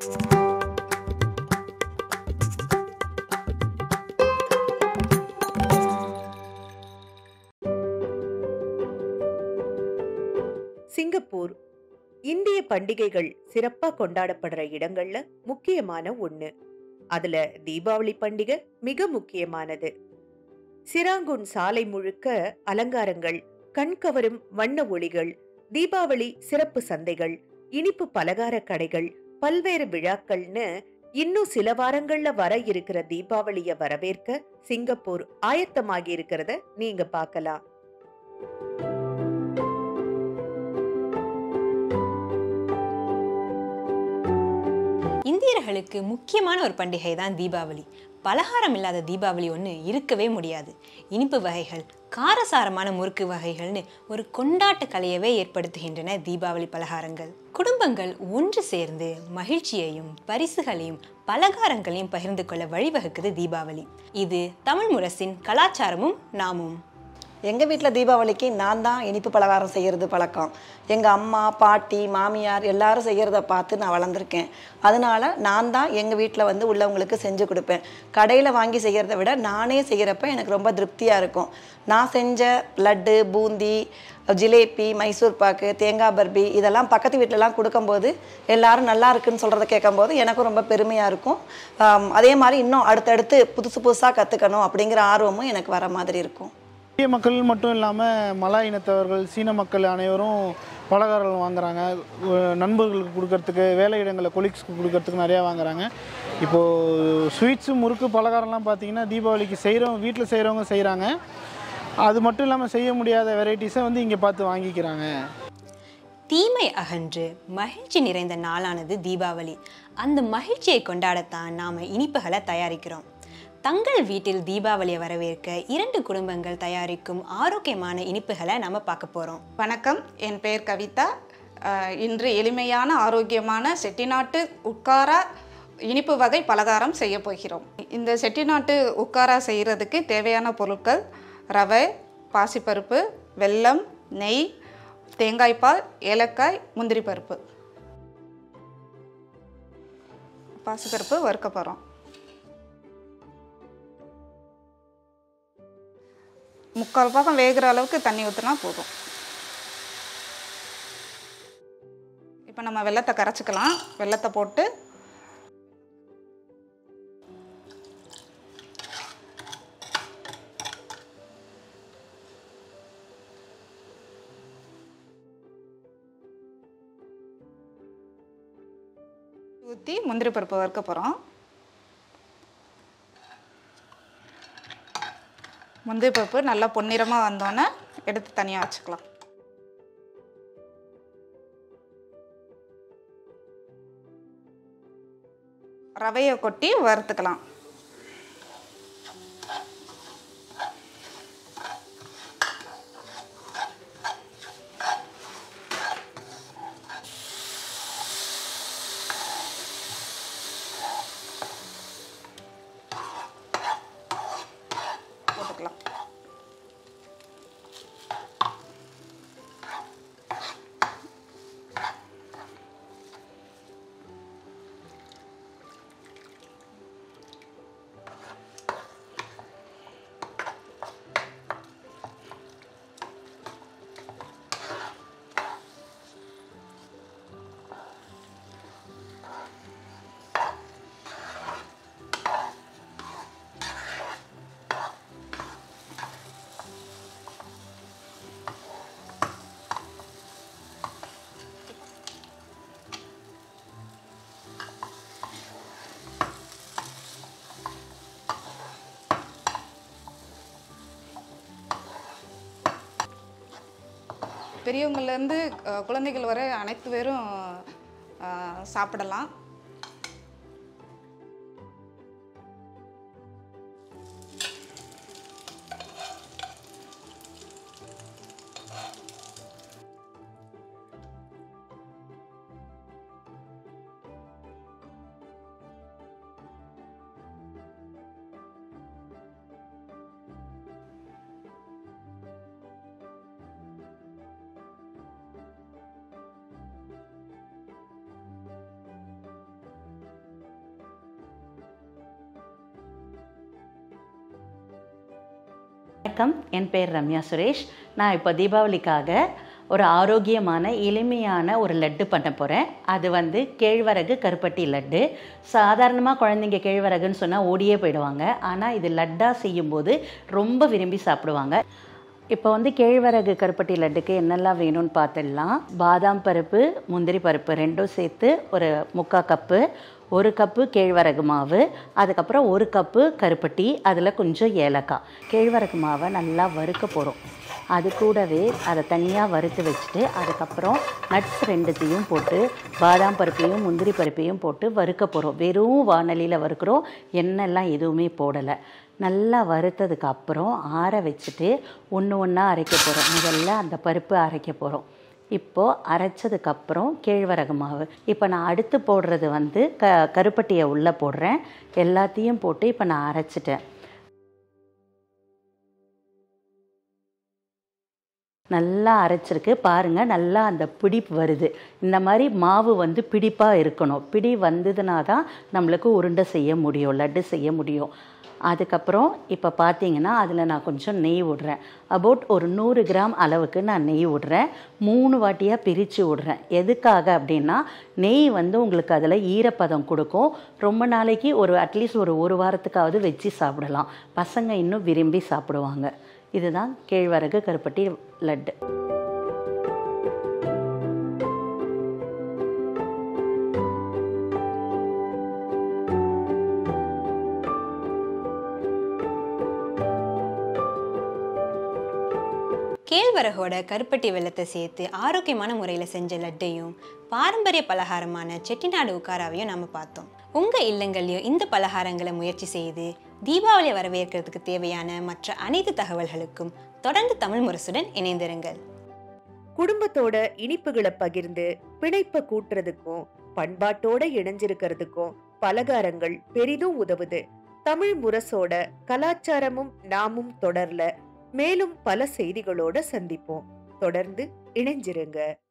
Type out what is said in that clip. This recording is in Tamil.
சிங்கப்பூர் இந்திய பண்டிகைகள் சிறப்பா கொண்டாடப்படுற இடங்கள்ல முக்கியமான ஒண்ணு அதுல தீபாவளி பண்டிகை மிக முக்கியமானது சிராங்குன் சாலை முழுக்க அலங்காரங்கள் கண்கவரும் வண்ண ஒளிகள் தீபாவளி சிறப்பு சந்தைகள் இனிப்பு பலகார கடைகள் பல்வேறு விழாக்கள்னு இன்னும் சில வாரங்கள்ல வர இருக்கிற தீபாவளிய வரவேற்க சிங்கப்பூர் ஆயத்தமாகி இருக்கிறத நீங்க பார்க்கலாம் இந்தியர்களுக்கு முக்கியமான ஒரு பண்டிகை தான் தீபாவளி பலகாரம் இல்லாத தீபாவளி ஒன்று இருக்கவே முடியாது இனிப்பு வகைகள் காரசாரமான முறுக்கு வகைகள்னு ஒரு கொண்டாட்ட கலையவே ஏற்படுத்துகின்றன தீபாவளி பலகாரங்கள் குடும்பங்கள் ஒன்று சேர்ந்து மகிழ்ச்சியையும் பரிசுகளையும் பலகாரங்களையும் பகிர்ந்து கொள்ள வழிவகுக்குது தீபாவளி இது தமிழ் முரசின் கலாச்சாரமும் நாமும் எங்கள் வீட்டில் தீபாவளிக்கு நான் தான் இனிப்பு பலகாரம் செய்கிறது பழக்கம் எங்கள் அம்மா பாட்டி மாமியார் எல்லாரும் செய்கிறத பார்த்து நான் வளர்ந்துருக்கேன் அதனால நான் தான் எங்கள் வீட்டில் வந்து உள்ளவங்களுக்கு செஞ்சு கொடுப்பேன் கடையில் வாங்கி செய்கிறத விட நானே செய்கிறப்ப எனக்கு ரொம்ப திருப்தியாக இருக்கும் நான் செஞ்ச லட்டு பூந்தி ஜிலேபி மைசூர் பாக்கு தேங்காய் பர்பி இதெல்லாம் பக்கத்து வீட்டிலலாம் கொடுக்கும்போது எல்லாரும் நல்லா இருக்குன்னு சொல்கிறத கேட்கும்போது எனக்கும் ரொம்ப பெருமையாக இருக்கும் ஆம், அதே மாதிரி இன்னும் அடுத்தடுத்து புதுசு புதுசாக கற்றுக்கணும் அப்படிங்கிற ஆர்வமும் எனக்கு வர மாதிரி இருக்கும் இந்திய மக்கள் மட்டும் இல்லாமல் மலாய் இனத்தவர்கள் சீன மக்கள் அனைவரும் பலகாரங்கள் வாங்குறாங்க அஹ் நண்பர்களுக்கு கொடுக்கறதுக்கு வேலை இடங்களில் கொலீக்ஸ்க்கு கொடுக்கறதுக்கு நிறையா வாங்குறாங்க இப்போது ஸ்வீட்ஸு முறுக்கு பலகாரம்லாம் பார்த்தீங்கன்னா தீபாவளிக்கு செய்கிறவங்க வீட்டில் செய்கிறவங்க செய்கிறாங்க அது மட்டும் இல்லாமல் செய்ய முடியாத வெரைட்டிஸை வந்து இங்கே பார்த்து வாங்கிக்கிறாங்க தீமை அகன்று மகிழ்ச்சி நிறைந்த நாளானது தீபாவளி அந்த மகிழ்ச்சியை கொண்டாடத்தான் நாம இனிப்புகளை தயாரிக்கிறோம் தங்கள் வீட்டில் தீபாவளியை வரவேற்க இரண்டு குடும்பங்கள் தயாரிக்கும் ஆரோக்கியமான இனிப்புகளை நம்ம பார்க்க போறோம் வணக்கம் என் பெயர் கவிதா அஹ், இன்று எளிமையான ஆரோக்கியமான செட்டிநாட்டு உட்காரா இனிப்பு வகை பலகாரம் செய்ய போகிறோம் இந்த செட்டிநாட்டு உட்காரா செய்கிறதுக்கு தேவையான பொருட்கள் ரவை பாசிப்பருப்பு வெல்லம் நெய் தேங்காய்பால் ஏலக்காய் முந்திரி பருப்பு பாசிப்பருப்பு வறுக்க போகிறோம் முக்கால் பாகம் வேகிற அளவுக்கு தண்ணி ஊற்றினா போதும் இப்போ நம்ம வெள்ளத்தை கரைச்சிக்கலாம் வெள்ளத்தை போட்டு ஊற்றி முந்திரி பருப்பு வறுக்க போகிறோம் முந்திரி பருப்பு நல்லா பொன்னிறமாக வந்தோன்னே எடுத்து தனியாக வச்சுக்கலாம் ரவையை கொட்டி வறுத்துக்கலாம் போட்டுக்கலாம் பெரியவங்கள்லேருந்து குழந்தைகள் வரை அனைத்து பேரும் அஹ், சாப்பிடலாம் வணக்கம் என் பேர் ரம்யா சுரேஷ் நான் இப்போ தீபாவளிக்காக ஒரு ஆரோக்கியமான எளிமையான ஒரு லட்டு பண்ண போகிறேன் அது வந்து கேழ்வரகு கருப்பட்டி லட்டு சாதாரணமாக குழந்தைங்க கேழ்வரகுன்னு சொன்னால் ஓடியே போயிடுவாங்க ஆனால் இது லட்டாக செய்யும்போது ரொம்ப விரும்பி சாப்பிடுவாங்க இப்போ வந்து கேழ்வரகு கருப்பட்டி லட்டுக்கு என்னெல்லாம் வேணும்னு பார்த்துடலாம் பாதாம் பருப்பு முந்திரி பருப்பு ரெண்டும் சேர்த்து ஒரு முக்கால் கப்பு ஒரு கப்பு கேழ்வரகு மாவு அதுக்கப்புறம் ஒரு கப்பு கருப்பட்டி அதில் கொஞ்சம் ஏலக்காய் கேழ்வரகு மாவை நல்லா வறுக்க போகிறோம் அது கூடவே அதை தனியாக வறுத்து வச்சுட்டு அதுக்கப்புறம் நட்ஸ் ரெண்டுத்தையும் போட்டு பாதாம் பருப்பையும் முந்திரி பருப்பையும் போட்டு வறுக்க போகிறோம் வெறும் வானலியில் வறுக்கிறோம் எண்ணெய்லாம் எதுவுமே போடலை நல்லா வறுத்ததுக்கு அப்புறம் ஆற வச்சுட்டு ஒன்று ஒன்றா அரைக்க போகிறோம் முதல்ல அந்த பருப்பு அரைக்க போகிறோம் இப்போது அரைச்சதுக்கப்புறம் கேழ்வரகு மாவு இப்போ நான் அடுத்து போடுறது வந்து க கருப்பட்டியை உள்ளே போடுறேன் எல்லாத்தையும் போட்டு இப்போ நான் அரைச்சிட்டேன் நல்லா அரைச்சிருக்கு பாருங்கள் நல்லா அந்த பிடிப்பு வருது இந்த மாதிரி மாவு வந்து பிடிப்பாக இருக்கணும் பிடி வந்ததுனா தான் நம்மளுக்கு உருண்டை செய்ய முடியும் லட்டு செய்ய முடியும் அதுக்கப்புறம் இப்போ பார்த்தீங்கன்னா அதில் நான் கொஞ்சம் நெய் விடுறேன் அபவுட் ஒரு நூறு கிராம் அளவுக்கு நான் நெய் விடுறேன் மூணு வாட்டியாக பிரித்து விடுறேன் எதுக்காக அப்படின்னா நெய் வந்து உங்களுக்கு அதில் ஈரப்பதம் கொடுக்கும் ரொம்ப நாளைக்கு ஒரு அட்லீஸ்ட் ஒரு ஒரு வாரத்துக்காவது வச்சு சாப்பிடலாம் பசங்க இன்னும் விரும்பி சாப்பிடுவாங்க இதுதான் கேழ்வரகு கருப்பட்டி லட்டு கேழ்வரகோட கருப்பட்டி வெள்ளத்தை சேர்த்து ஆரோக்கியமான முறையில் செஞ்ச லட்டையும் பாரம்பரிய பலகாரமான செட்டிநாடு உக்காராவையும் நம்ம பார்த்தோம் உங்கள் இல்லங்கள்லையும் இந்த பலகாரங்களை முயற்சி செய்து தீபாவளி வரவேற்கிறதுக்கு தேவையான மற்ற அனைத்து தகவல்களுக்கும் தொடர்ந்து தமிழ் முரசுடன் இணைந்திருங்கள் குடும்பத்தோட இனிப்புகளை பகிர்ந்து பிணைப்பை கூட்டுறதுக்கும் பண்பாட்டோட இணைஞ்சிருக்கிறதுக்கும் பலகாரங்கள் பெரிதும் உதவுது தமிழ் முரசோட கலாச்சாரமும் நாமும் தொடர்ல மேலும் பல செய்திகளோட சந்திப்போம் தொடர்ந்து இணைஞ்சிருங்க